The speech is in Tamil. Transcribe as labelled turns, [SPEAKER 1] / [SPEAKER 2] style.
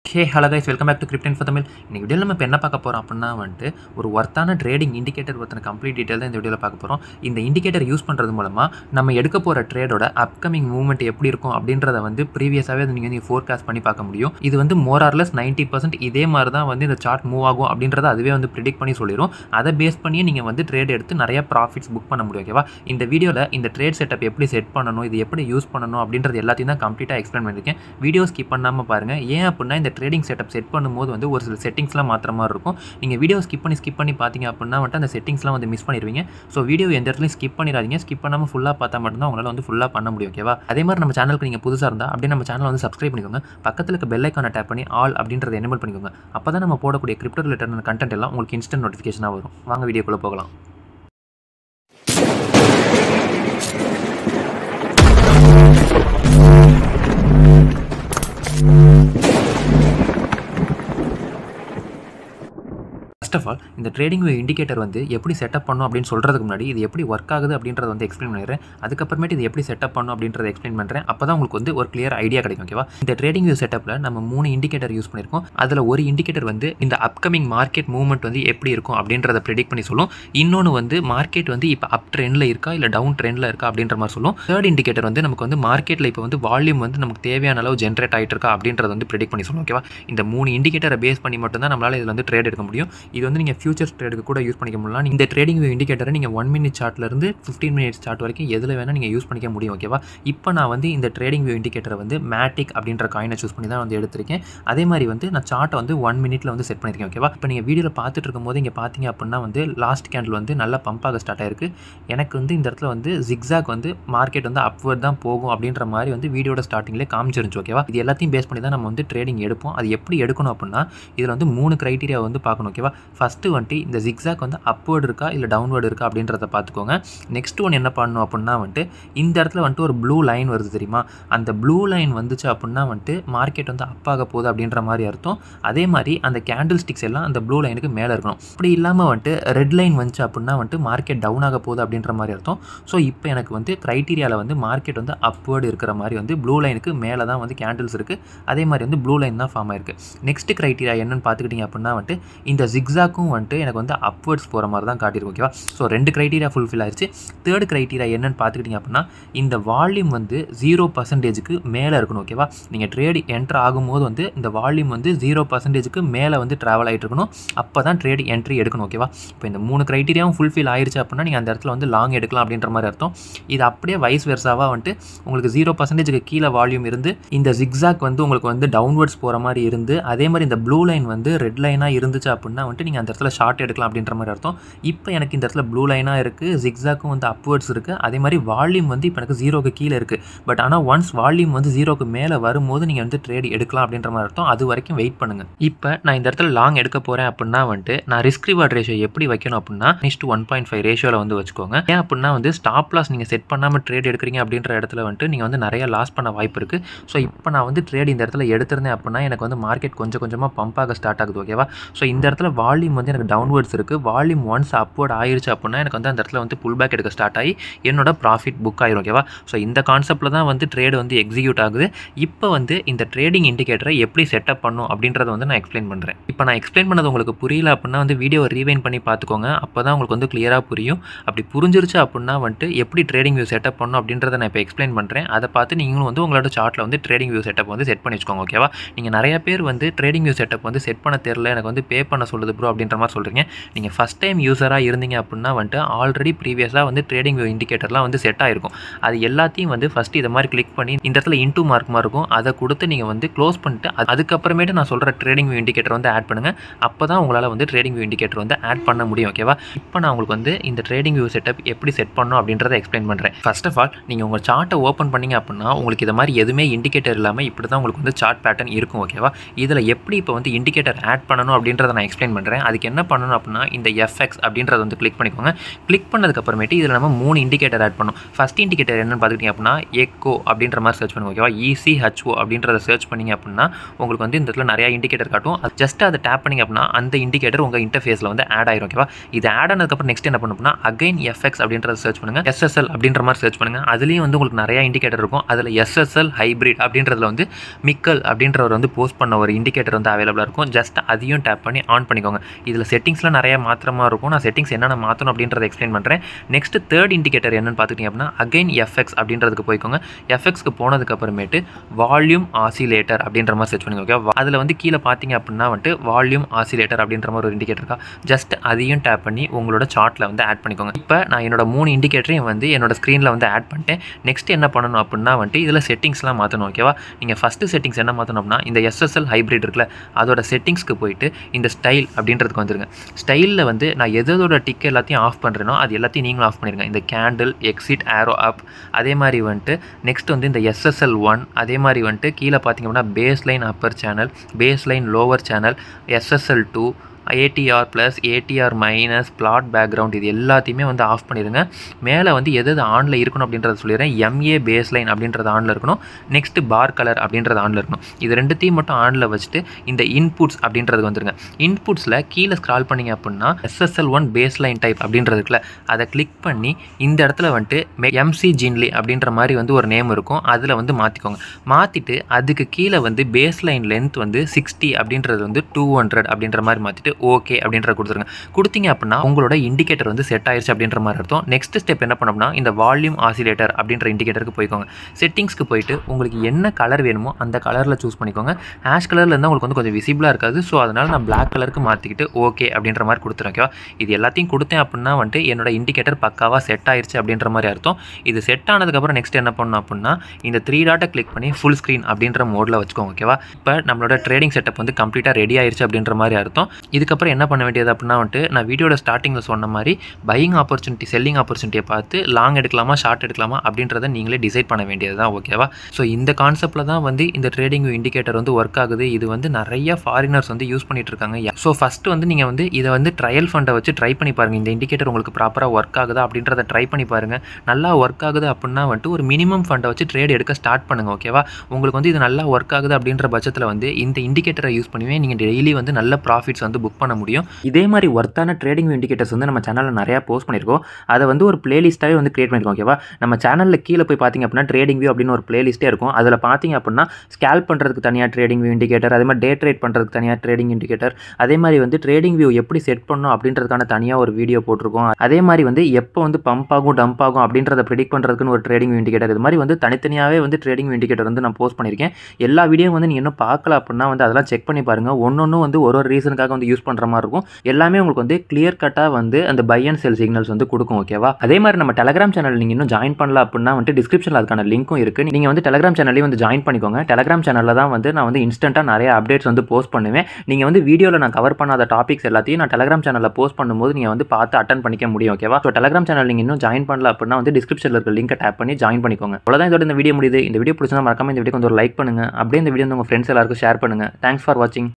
[SPEAKER 1] hey hello guys welcome back to Krypton for Tamil இந்த வீடியோவில் நம்ம இப்போ என்ன பார்க்க போகிறோம் அப்படின்னா வந்துட்டு ஒரு ஒர்த்தான ட்ரேடிங் இண்டிகேட்டர் ஒருத்தன கம்ப்ளீட் டீட்டெயில் தான் இந்த வீடியோவில் பார்க்க போகிறோம் இந்த இண்டிகேட்டர் யூஸ் பண்ணுறது மூலமாக நம்ம எடுக்க போகிற ட்ரேடோட அப்கமிங் மூவ்மெண்ட் எப்படி இருக்கும் அப்படின்றத வந்து ப்ரீவியஸாகவே நீங்கள் வந்து ஃபோர்காஸ்ட் பண்ணி பார்க்க முடியும் இது வந்து மோர் ஆர்லெஸ் நைன்ட்டி பர்சன்ட் இதே மாதிரி தான் வந்து இந்த சார்ட் மூவ் ஆகும் அப்படின்றத அதுவே வந்து ப்ரிடிக்ட் பண்ணி சொல்லிடும் அதை பேஸ் பண்ணியே நீங்கள் வந்து ட்ரேட் எடுத்து நிறைய ப்ராஃபிட்ஸ் புக் பண்ண முடியும் ஓகேவா இந்த வீடியோவில் இந்த ட்ரேட் செட்டப் எப்படி செட் பண்ணணும் இது எப்படி யூஸ் பண்ணணும் அப்படின்றது எல்லாத்தையும் தான் கம்ப்ளீட்டாக எக்ஸ்பிளைன் பண்ணியிருக்கேன் வீடியோ ஸ்கிப் பண்ணாமல் பாருங்கள் ஏன் அப்படின்னா இந்த ட்ரேடிங் செட்டப் செட் பண்ணும்போது வந்து ஒரு சில செட்டிங்ஸ்லாம் மாத்திர மாதிரி இருக்கும் நீங்கள் வீடியோ ஸ்கிப் பண்ணி ஸ்கிப் பண்ணி பார்த்தீங்க அப்படின்னா வந்துட்டு அந்த செட்டிங்ஸ்லாம் வந்து மிஸ் பண்ணிடுவீங்க ஸோ வீடியோ எந்த இடத்துலையும் ஸ்கிப் பண்ணிடாதீங்க ஸ்கிப் பண்ணாமல் ஃபுல்லாக பார்த்தா மட்டும்தான் உங்களால் வந்து ஃபுல்லாக பண்ண முடியும் ஓகேவா அதே மாதிரி நம்ம சேனலுக்கு நீங்கள் புதுசாக இருந்தால் அப்படியே நம்ம சேனலை வந்து சப்ஸ்கிரைப் பண்ணிக்கோங்க பக்கத்தில் இருக்க பெல் ஐக்கானை டேப் பண்ணி ஆல் அப்படின்றத எனேபிள் பண்ணிக்கோங்க அப்போ தான் நம்ம போடக்கூடிய கிரிப்டோ ரிலேட்டட் கண்டென்ட் எல்லாம் உங்களுக்கு இன்ஸ்டன்ட் நோட்டிஃபிகேஷனாக வரும் வாங்க வீடியோக்குள்ளே போகலாம் ஃபர்ஸ்ட் ஆஃப் ஆல் இந்த ட்ரேடிங் இண்டிகேட்டர் வந்து எப்படி செட்டப் பண்ணும் அப்படின்னு சொல்கிறதுக்கு முன்னாடி இது எப்படி ஒர்க் ஆகுது அப்படின்றத வந்து எக்ஸ்பிளைன் பண்ணிடுறேன் அதுக்கப்புறமேட்டு இது எப்படி செட்டப் பண்ணும் அப்படின்றத எக்ஸ்பிளைன் பண்ணுறேன் அப்போ தான் உங்களுக்கு வந்து ஒரு கிளியர் ஐடியா கிடைக்கும் ஓகேவா இந்த ட்ரேடிங் வியூ செட்டப்பில் நம்ம மூணு இண்டிகேட்டர் யூஸ் பண்ணியிருக்கோம் அதில் ஒரு இண்டிகேட்டர் வந்து இந்த அப்கமிங் மார்க்கெட் மூவ்மெண்ட் வந்து எப்படி இருக்கும் அப்படின்றத ப்ரெடிக்ட் பண்ணி சொல்லும் இன்னொன்று வந்து மார்க்கெட் வந்து இப்போ அப் ட்ரெண்டில் இருக்கா இல்லை டவுன் ட்ரெண்டில் இருக்கா அப்படின்ற மாதிரி சொல்லும் தேர்ட் இண்டிகேட்டர் வந்து நமக்கு வந்து மார்க்கெட்டில் இப்போ வந்து வால்யூம் வந்து நமக்கு தேவையான அளவு ஜென்ரேட் ஆகிட்டு இருக்கா அப்படின்றத வந்து ப்ரெடிக்ட் பண்ணி சொல்லும் ஓகேவா இந்த மூணு இண்டிகேட்டரை பேஸ் பண்ணி மட்டும்தான் நம்மளால் இதில் வந்து ட்ரேட் எடுக்க முடியும் இது வந்து நீங்கள் ஃபியூச்சர்ஸ் ட்ரேடுக்கு கூட யூஸ் பண்ணிக்க முடியலாம் இந்த ட்ரேடிங் இண்டிகேட்டரை நீங்கள் ஒன் மினிட் சார்ட்லேருந்து ஃபிஃப்டீன் மினிட்ஸ் சார்ட் வரைக்கும் எதில் வேணால் நீங்கள் யூஸ் பண்ணிக்க முடியும் ஓகேவா இப்போ நான் வந்து இந்த ட்ரேடிங் வியூ இண்டிகேட்டரை வந்து மேட்டிக் அப்படின்ற காயினை சூஸ் பண்ணி தான் வந்து எடுத்திருக்கேன் அதே மாதிரி வந்து நான் சார்ட்டை வந்து ஒன் மினிட்ல வந்து செட் பண்ணியிருக்கேன் ஓகேவா இப்போ நீங்கள் வீடியோவில் பார்த்துட்டு இருக்கும்போது இங்கே பார்த்தீங்க அப்படின்னா வந்து லாஸ்ட் கேண்டில் வந்து நல்லா பம்ப் ஆக ஸ்டார்ட் ஆயிருக்கு எனக்கு வந்து இந்த இடத்துல வந்து ஜிக்ஸாக் வந்து மார்க்கெட் வந்து அப்வர்ட் தான் போகும் அப்படின்ற மாதிரி வந்து வீடியோட ஸ்டார்டிங்லேயே காமிச்சிருந்துச்சு ஓகேவா இது எல்லாத்தையும் பேஸ் பண்ணி தான் நம்ம வந்து ட்ரேடிங் எடுப்போம் அது எப்படி எடுக்கணும் அப்படின்னா இதில் வந்து மூணு க்ரைட்டீரியா வந்து பார்க்கணும் ஓகேவா ஃபஸ்ட்டு வந்துட்டு இந்த ஜிக்ஸாக் வந்து அப்வர்டு இருக்கா இல்லை டவுன்வர்டு இருக்கா அப்படின்றத பார்த்துக்கோங்க நெக்ஸ்ட் ஒன் என்ன பண்ணணும் அப்படின்னா வந்துட்டு இந்த இடத்துல வந்துட்டு ஒரு ப்ளூ லைன் வருது தெரியுமா அந்த ப்ளூ லைன் வந்துச்சு அப்படின்னா வந்துட்டு மார்க்கெட் வந்து அப் ஆக போகுது அப்படின்ற மாதிரி அர்த்தம் அதே மாதிரி அந்த கேண்டில் ஸ்டிக்ஸ் எல்லாம் அந்த ப்ளூ லைனுக்கு மேலே இருக்கணும் அப்படி இல்லாமல் வந்துட்டு ரெட் லைன் வந்துச்சு அப்படின்னா வந்துட்டு மார்க்கெட் டவுன் ஆக போகுது அப்படின்ற மாதிரி அர்த்தம் ஸோ இப்போ எனக்கு வந்து க்ரைட்டீரியாவில் வந்து மார்க்கெட் வந்து அப்வர்டு இருக்கிற மாதிரி வந்து ப்ளூ லைனுக்கு மேலே தான் வந்து கேண்டில்ஸ் இருக்குது அதே மாதிரி வந்து ப்ளூ லைன் தான் ஃபார்ம் ஆயிருக்கு நெக்ஸ்ட் க்ரைட்டீரியா என்னன்னு பார்த்துக்கிட்டிங்க அப்படின்னா வந்துட்டு இந்த ஜிக்ஸாக்கும் வந்துட்டு எனக்கு வந்து அப்வர்ட்ஸ் போகிற மாதிரி தான் காட்டியிருக்கும் ஓகேவா ஸோ ரெண்டு க்ரைட்டீரியா ஃபுல்ஃபில் ஆயிடுச்சு தேர்ட் க்ரைட்டீரியா என்னன்னு பார்த்துக்கிட்டிங்க அப்படின்னா இந்த வால்யூம் வந்து ஜீரோ பர்சன்டேஜுக்கு மேலே இருக்கணும் ஓகேவா நீங்கள் ட்ரேட் என்ட்ரு ஆகும்போது வந்து இந்த வால்யூம் வந்து ஜீரோ பர்சன்டேஜுக்கு மேலே வந்து ட்ராவல் ஆகிட்டு இருக்கணும் அப்போ தான் ட்ரேட் என்ட்ரி எடுக்கணும் ஓகேவா இப்போ இந்த மூணு க்ரைட்டீரியாவும் ஃபுல்ஃபில் ஆயிடுச்சு அப்படின்னா நீங்கள் அந்த இடத்துல வந்து லாங் எடுக்கலாம் அப்படின்ற மாதிரி அர்த்தம் இது அப்படியே வைஸ் வெர்சாவாக வந்துட்டு உங்களுக்கு ஜீரோ பர்சன்டேஜுக்கு கீழே வால்யூம் இருந்து இந்த ஜிக்ஸாக் வந்து உங்களுக்கு வந்து டவுன்வர்ட்ஸ் போகிற மாதிரி இருந்து அதே மாதிரி இந்த ப்ளூ லைன் வந்து ரெட் லைனாக இருந்துச்சு அப்படின்னா வந்துட்டு நீங்கள் அந்த இடத்துல ஷார்ட் எடுக்கலாம் அப்படின்ற மாதிரி அர்த்தம் இப்போ எனக்கு இந்த இடத்துல ப்ளூ லைனாக இருக்குது ஜிக்ஸாக்கும் வந்து அப்வர்ட்ஸ் இருக்குது அதே மாதிரி வால்யூம் வந்து இப்போ எனக்கு ஜீரோக்கு கீழே இருக்குது பட் ஆனால் ஒன்ஸ் வால்யூம் வந்து ஜீரோக்கு மேலே வரும்போது நீங்கள் வந்து ட்ரேட் எடுக்கலாம் அப்படின்ற மாதிரி அர்த்தம் அது வரைக்கும் வெயிட் பண்ணுங்கள் இப்போ நான் இந்த இடத்துல லாங் எடுக்க போகிறேன் அப்படின்னா வந்துட்டு நான் ரிஸ்க் ரிவார்ட் ரேஷியோ எப்படி வைக்கணும் அப்படின்னா நெக்ஸ்ட் ஒன் பாயிண்ட் ஃபைவ் ரேஷியோவில் வந்து வச்சுக்கோங்க ஏன் அப்படின்னா வந்து ஸ்டாப் லாஸ் நீங்கள் செட் பண்ணாமல் ட்ரேட் எடுக்கிறீங்க அப்படின்ற இடத்துல வந்துட்டு நீங்கள் வந்து நிறைய லாஸ் பண்ண வாய்ப்பு இருக்குது ஸோ இப்போ நான் வந்து ட்ரேட் இந்த இடத்துல எடுத்திருந்தேன் அப்படின்னா எனக்கு வந்து மார்க்கெட் கொஞ்சம் கொஞ்சமாக பம்ப் ஆக ஸ்டார்ட் ஆகுது ஓகேவா ஸோ இந்த இடத்துல வால்யூம் வந்து எனக்கு டவுன்வர்ட்ஸ் இருக்குது வால்யூம் ஒன்ஸ் அப்வர்ட் ஆயிருச்சு அப்படின்னா எனக்கு வந்து அந்த இடத்துல வந்து புல் பேக் எடுக்க ஸ்டார்ட் ஆகி என்னோட ப்ராஃபிட் புக் ஆயிரும் ஓகேவா ஸோ இந்த கான்செப்ட்டில் தான் வந்து ட்ரேட் வந்து எக்ஸிக்யூட் ஆகுது இப்போ வந்து இந்த ட்ரேடிங் இண்டிகேட்டரை எப்படி செட்டப் பண்ணும் அப்படின்றத வந்து நான் எக்ஸ்பிளைன் பண்ணுறேன் இப்போ நான் எக்ஸ்பிளைன் பண்ணது உங்களுக்கு புரியல அப்படின்னா வந்து வீடியோவை ரீவைன் பண்ணி பார்த்துக்கோங்க அப்போ தான் உங்களுக்கு வந்து கிளியராக புரியும் அப்படி புரிஞ்சிருச்சு அப்படின்னா வந்துட்டு எப்படி ட்ரேடிங் வியூ செட்டப் பண்ணணும் அப்படின்றத நான் இப்போ எக்ஸ்பிளைன் பண்ணுறேன் அதை பார்த்து நீங்களும் வந்து உங்களோட சார்ட்டில் வந்து ட்ரேடிங் வியூ செட்டப் வந்து செட் பண்ணி வச்சுக்கோங்க ஓகேவா நீங்கள் நிறைய பேர் வந்து ட்ரேடிங் வியூ செட்டப் வந்து செட் பண்ண தெரில எனக்கு வந்து பே பண்ண சொல்லுது ப்ரோ அப்படின்ற மாதிரி சொல்கிறீங்க நீங்கள் ஃபஸ்ட் டைம் யூஸராக இருந்தீங்க அப்படின்னா வந்துட்டு ஆல்ரெடி ப்ரீவியஸாக வந்து ட்ரேடிங் வியூ இண்டிகேட்டர்லாம் வந்து செட் ஆயிருக்கும் அது எல்லாத்தையும் வந்து ஃபஸ்ட்டு இதை மாதிரி கிளிக் பண்ணி இந்த இடத்துல இன்டூ மார்க் மாதிரி இருக்கும் அதை கொடுத்து நீங்கள் வந்து க்ளோஸ் பண்ணிட்டு அது- அதுக்கப்புறமேட்டு நான் சொல்கிற ட்ரேடிங் வியூ இண்டிகேட்டர் வந்து ஆட் பண்ணுங்கள் அப்போ தான் உங்களால் வந்து ட்ரேடிங் வியூ இண்டிகேட்டர் வந்து ஆட் பண்ண முடியும் ஓகேவா இப்போ நான் உங்களுக்கு வந்து இந்த ட்ரேடிங் வியூ செட்டப் எப்படி செட் பண்ணணும் அப்படின்றத எக்ஸ்பிளைன் பண்ணுறேன் ஃபர்ஸ்ட் ஆஃப் ஆல் நீங்கள் உங்கள் சார்ட்டை ஓப்பன் பண்ணீங்க அப்படின்னா உங்களுக்கு இது மாதிரி எதுவுமே இண்டிகேட்டர் இல்லாமல் இப்படி தான் உங்களுக்கு வந்து சார்ட் பேட்டர்ன் இருக்கும் ஓகேவா இதில் எப்படி இப்போ வந்து இண்டிகேட்டர் ஆட் பண்ணணும் அப்படின்றத நான் எக்ஸ்பிளைன் பண்ணுறேன் அதுக்கு என்ன என்ன பண்ணணும் அப்படின்னா இந்த எஃப்எக்ஸ் அப்படின்றத வந்து கிளிக் பண்ணிக்கோங்க கிளிக் பண்ணதுக்கப்புறமேட்டு இதில் நம்ம மூணு இண்டிகேட்டர் ஆட் பண்ணணும் ஃபஸ்ட் இண்டிகேட்டர் என்னன்னு பார்த்துக்கிட்டிங்க அப்படின்னா எக்கோ அப்படின்ற மாதிரி சர்ச் பண்ணுங்க ஓகேவா இசிஹெச்ஓ அப்படின்றத சர்ச் பண்ணிங்க அப்படின்னா உங்களுக்கு வந்து இந்த இடத்துல நிறையா இண்டிகேட்டர் காட்டும் ஜஸ்ட் அதை டேப் பண்ணிங்க அப்படின்னா அந்த இண்டிகேட்டர் உங்கள் இன்டர்ஃபேஸில் வந்து ஆட் ஆயிரும் ஓகேவா இது ஆட் ஆனதுக்கப்புறம் நெக்ஸ்ட் என்ன பண்ணணும்னா அகைன் எஃப்எக்ஸ் அப்படின்றத சர்ச் பண்ணுங்கள் எஸ்எஸ்எல் அப்படின்ற மாதிரி சர்ச் பண்ணுங்கள் அதுலேயும் வந்து உங்களுக்கு நிறையா இண்டிகேட்டர் இருக்கும் அதில் எஸ்எஸ்எல் ஹைப்ரிட் அப்படின்றதுல வந்து மிக்கல் அப்படின்றவர் வந்து போஸ்ட் பண்ண ஒரு இண்டிகேட்டர் வந்து அவைலபிளாக இருக்கும் ஜஸ்ட் அதையும் டேப் பண்ணி ஆன் பண்ணிக்கோங்க இதில் செட்டிங்ஸில் நிறைய மாத்திரமா இருக்கும் நான் செட்டிங்ஸ் என்னென்ன மாற்றணும் அப்படின்றத எக்ஸ்பிளைன் பண்ணுறேன் நெக்ஸ்ட் தேர்ட் இண்டிகேட்டர் என்னன்னு பார்த்துக்கிட்டிங்க அப்படின்னா அகைன் எஃப்எக்ஸ் அப்படின்றதுக்கு போய்க்கோங்க எஃப்எக்ஸ்க்கு போனதுக்கு அப்புறமேட்டு வால்யூம் ஆசிலேட்டர் அப்படின்ற மாதிரி சர்ச் பண்ணுங்க ஓகே அதில் வந்து கீழே பார்த்தீங்க அப்படின்னா வந்துட்டு வால்யூம் ஆசிலேட்டர் அப்படின்ற மாதிரி ஒரு இண்டிகேட்டர் இருக்கா ஜஸ்ட் அதையும் டேப் பண்ணி உங்களோட சார்ட்டில் வந்து ஆட் பண்ணிக்கோங்க இப்போ நான் என்னோட மூணு இண்டிகேட்டரையும் வந்து என்னோட ஸ்க்ரீனில் வந்து ஆட் பண்ணிட்டேன் நெக்ஸ்ட் என்ன பண்ணணும் அப்படின்னா வந்துட்டு இதில் செட்டிங்ஸ்லாம் மாற்றணும் ஓகேவா நீங்கள் ஃபஸ்ட்டு செட்டிங்ஸ் என்ன மாற்றணும் அப்படின்னா இந்த எஸ்எஸ்எல் ஹைப்ரிட் இருக்குல்ல அதோட செட்டிங்ஸ்க்கு போயிட்டு இந்த ஸ்டைல் அப்படின்றதுக்கு வந்துருங்க ஸ்டைலில் வந்து நான் எதோட டிக் எல்லாத்தையும் ஆஃப் பண்ணுறேனோ அது எல்லாத்தையும் நீங்களும் ஆஃப் பண்ணிருங்க இந்த கேண்டில் எக்ஸிட் ஆரோ அப் அதே மாதிரி வந்துட்டு நெக்ஸ்ட் வந்து இந்த எஸ்எஸ்எல் ஒன் அதே மாதிரி வந்துட்டு கீழே பார்த்தீங்க அப்படின்னா base line upper channel base line lower channel SSL two ATR plus ATR minus plot background இது எல்லாத்தையுமே வந்து ஆஃப் பண்ணிடுங்க மேலே வந்து எது எது ஆனில் இருக்கணும் அப்படின்றத சொல்லிடுறேன் எம்ஏ பேஸ் லைன் அப்படின்றது ஆனில் இருக்கணும் நெக்ஸ்ட்டு பார் கலர் அப்படின்றது ஆனில் இருக்கணும் இது ரெண்டுத்தையும் மட்டும் ஆனில் வச்சுட்டு இந்த இன்புட்ஸ் அப்படின்றது வந்துருங்க இன்புட்ஸில் கீழே ஸ்க்ரால் பண்ணிங்க அப்படின்னா SSL one base line type அப்படின்றது இருக்குல்ல அதை கிளிக் பண்ணி இந்த இடத்துல வந்துட்டு எம்சி ஜின்லி அப்படின்ற மாதிரி வந்து ஒரு நேம் இருக்கும் அதில் வந்து மாற்றிக்கோங்க மாற்றிட்டு அதுக்கு கீழே வந்து பேஸ் லைன் லென்த் வந்து சிக்ஸ்டி அப்படின்றது வந்து டூ ஹண்ட்ரட் அப்படின்ற மாதிரி மாற்றிட்டு ஓகே அப்படின்ற கொடுத்துருங்க கொடுத்தீங்க அப்படின்னா உங்களோட இண்டிகேட்டர் வந்து செட் ஆயிருச்சு அப்படின்ற மாதிரி அர்த்தம் நெக்ஸ்ட் ஸ்டெப் என்ன பண்ணோம்னா இந்த வால்யூம் ஆசிலேட்டர் அப்படின்ற இண்டிகேட்டருக்கு போய்க்கோங்க செட்டிங்ஸ்க்கு போயிட்டு உங்களுக்கு என்ன கலர் வேணுமோ அந்த கலரில் சூஸ் பண்ணிக்கோங்க ஆஷ் கலரில் இருந்தால் உங்களுக்கு வந்து கொஞ்சம் விசிபிளாக இருக்காது ஸோ அதனால் நான் பிளாக் கலருக்கு மாற்றிக்கிட்டு ஓகே அப்படின்ற மாதிரி கொடுத்துருவேன் ஓகேவா இது எல்லாத்தையும் கொடுத்தேன் அப்படின்னா வந்துட்டு என்னோட இண்டிகேட்டர் பக்காவாக செட் ஆயிருச்சு அப்படின்ற மாதிரி அர்த்தம் இது செட் ஆனதுக்கப்புறம் நெக்ஸ்ட் என்ன பண்ணணும் அப்படின்னா இந்த த்ரீ டாட்டை கிளிக் பண்ணி ஃபுல் ஸ்க்ரீன் அப்படின்ற மோடில் வச்சுக்கோங்க ஓகேவா இப்போ நம்மளோட ட்ரேடிங் செட்டப் வந்து கம்ப்ளீட்டாக ரெடி ஆயிருச்சு அப்படின்ற மாதிரி அர்த்தம் இதுக்கப்புறம் என்ன பண்ண வேண்டியது அப்படின்னா வந்துட்டு நான் வீடியோட ஸ்டார்டிங்கில் சொன்ன மாதிரி பையிங் ஆப்பர்ச்சுனிட்டி செல்லிங் ஆப்பர்ச்சுனிட்டியை பார்த்து லாங் எடுக்கலாமா ஷார்ட் எடுக்கலாமா அப்படின்றத நீங்களே டிசைட் பண்ண வேண்டியது தான் ஓகேவா ஸோ இந்த கான்செப்ட்டில் தான் வந்து இந்த ட்ரேடிங் இண்டிகேட்டர் வந்து ஒர்க் ஆகுது இது வந்து நிறைய ஃபாரினர்ஸ் வந்து யூஸ் பண்ணிட்டு இருக்காங்க ஸோ ஃபஸ்ட்டு வந்து நீங்கள் வந்து இதை வந்து ட்ரையல் ஃபண்டை வச்சு ட்ரை பண்ணி பாருங்கள் இந்த இண்டிகேட்டர் உங்களுக்கு ப்ராப்பராக ஒர்க் ஆகுதா அப்படின்றத ட்ரை பண்ணி பாருங்கள் நல்லா ஒர்க் ஆகுது அப்படின்னா வந்துட்டு ஒரு மினிமம் ஃபண்டை வச்சு ட்ரேட் எடுக்க ஸ்டார்ட் பண்ணுங்கள் ஓகேவா உங்களுக்கு வந்து இது நல்லா ஒர்க் ஆகுது அப்படின்ற பட்சத்தில் வந்து இந்த இண்டிகேட்டரை யூஸ் பண்ணுவே நீங்கள் டெய்லி வந்து நல்ல ப்ராஃபிட்ஸ் வந்து புக் பண்ண முடியும் இதே மாதிரி ஒர்த்தான ட்ரேடிங் இண்டிகேட்டர்ஸ் வந்து நம்ம சேனலில் நிறையா போஸ்ட் பண்ணியிருக்கோம் அதை வந்து ஒரு பிளேலிஸ்ட்டாகவே வந்து கிரியேட் பண்ணியிருக்கோம் ஓகேவா நம்ம சேனலில் கீழே போய் பார்த்தீங்க அப்படின்னா ட்ரேடிங் வியூ அப்படின்னு ஒரு பிளேலிஸ்ட்டே இருக்கும் அதில் பார்த்தீங்க அப்படின்னா ஸ்கேல் பண்ணுறதுக்கு தனியாக ட்ரேடிங் வியூ இண்டிகேட்டர் அதே மாதிரி டே ட்ரேட் பண்ணுறதுக்கு தனியாக ட்ரேடிங் இண்டிகேட்டர் அதே மாதிரி வந்து ட்ரேடிங் வியூ எப்படி செட் பண்ணணும் அப்படின்றதுக்கான தனியாக ஒரு வீடியோ போட்டிருக்கோம் அதே மாதிரி வந்து எப்போ வந்து பம்ப் ஆகும் டம்ப் ஆகும் அப்படின்றத ப்ரிடிக் பண்ணுறதுக்குன்னு ஒரு ட்ரேடிங் இண்டிகேட்டர் இது மாதிரி வந்து தனித்தனியாகவே வந்து ட்ரேடிங் இண்டிகேட்டர் வந்து நான் போஸ்ட் பண்ணியிருக்கேன் எல்லா வீடியோ வந்து நீங்கள் இன்னும் பார்க்கல அப்படின்னா வந்து அதெல்லாம் செக் பண்ணி பாருங்கள் ஒன்று வந்து ஒரு ஒரு ரீசனுக்காக வந்து யூஸ் பண்ணுற மாதிரி இருக்கும் எல்லாமே உங்களுக்கு வந்து கிளியர் கட்டாக வந்து அந்த பை அண்ட் செல் சிக்னல்ஸ் வந்து கொடுக்கும் ஓகேவா அதே மாதிரி நம்ம டெலகிராம் சேனல் நீங்கள் இன்னும் ஜாயின் பண்ணல அப்படின்னா வந்து டிஸ்கிரிப்ஷனில் அதுக்கான லிங்க்கும் இருக்குது நீங்கள் வந்து டெலகிராம் சேனல்லையும் வந்து ஜாயின் பண்ணிக்கோங்க டெலகிராம் சேனலில் தான் வந்து நான் வந்து இன்ஸ்டண்ட்டாக நிறைய அப்டேட்ஸ் வந்து போஸ்ட் பண்ணுவேன் நீங்கள் வந்து வீடியோவில் நான் கவர் பண்ணாத டாபிக்ஸ் எல்லாத்தையும் நான் டெலகிராம் சேனலில் போஸ்ட் பண்ணும்போது நீங்கள் வந்து பார்த்து அட்டன் பண்ணிக்க முடியும் ஓகேவா ஸோ டெலகிராம் சேனல் நீங்கள் இன்னும் ஜாயின் பண்ணல அப்படின்னா வந்து டிஸ்கிரிப்ஷனில் இருக்க லிங்கை டேப் பண்ணி ஜாயின் பண்ணிக்கோங்க அவ்வளோதான் இதோட இந்த வீடியோ முடியுது இந்த வீடியோ பிடிச்சா மறக்காம இந்த வீடியோ கொஞ்சம் லைக் பண்ணுங்கள் அப்படியே இந்த வீடியோ வந்து உங்கள் ஃப்ரெண்ட்ஸ் எல்லாருக்கும் ஷேர் பண்ணுங்கள் தேங்க்ஸ் ஃபார் வாட்சிங்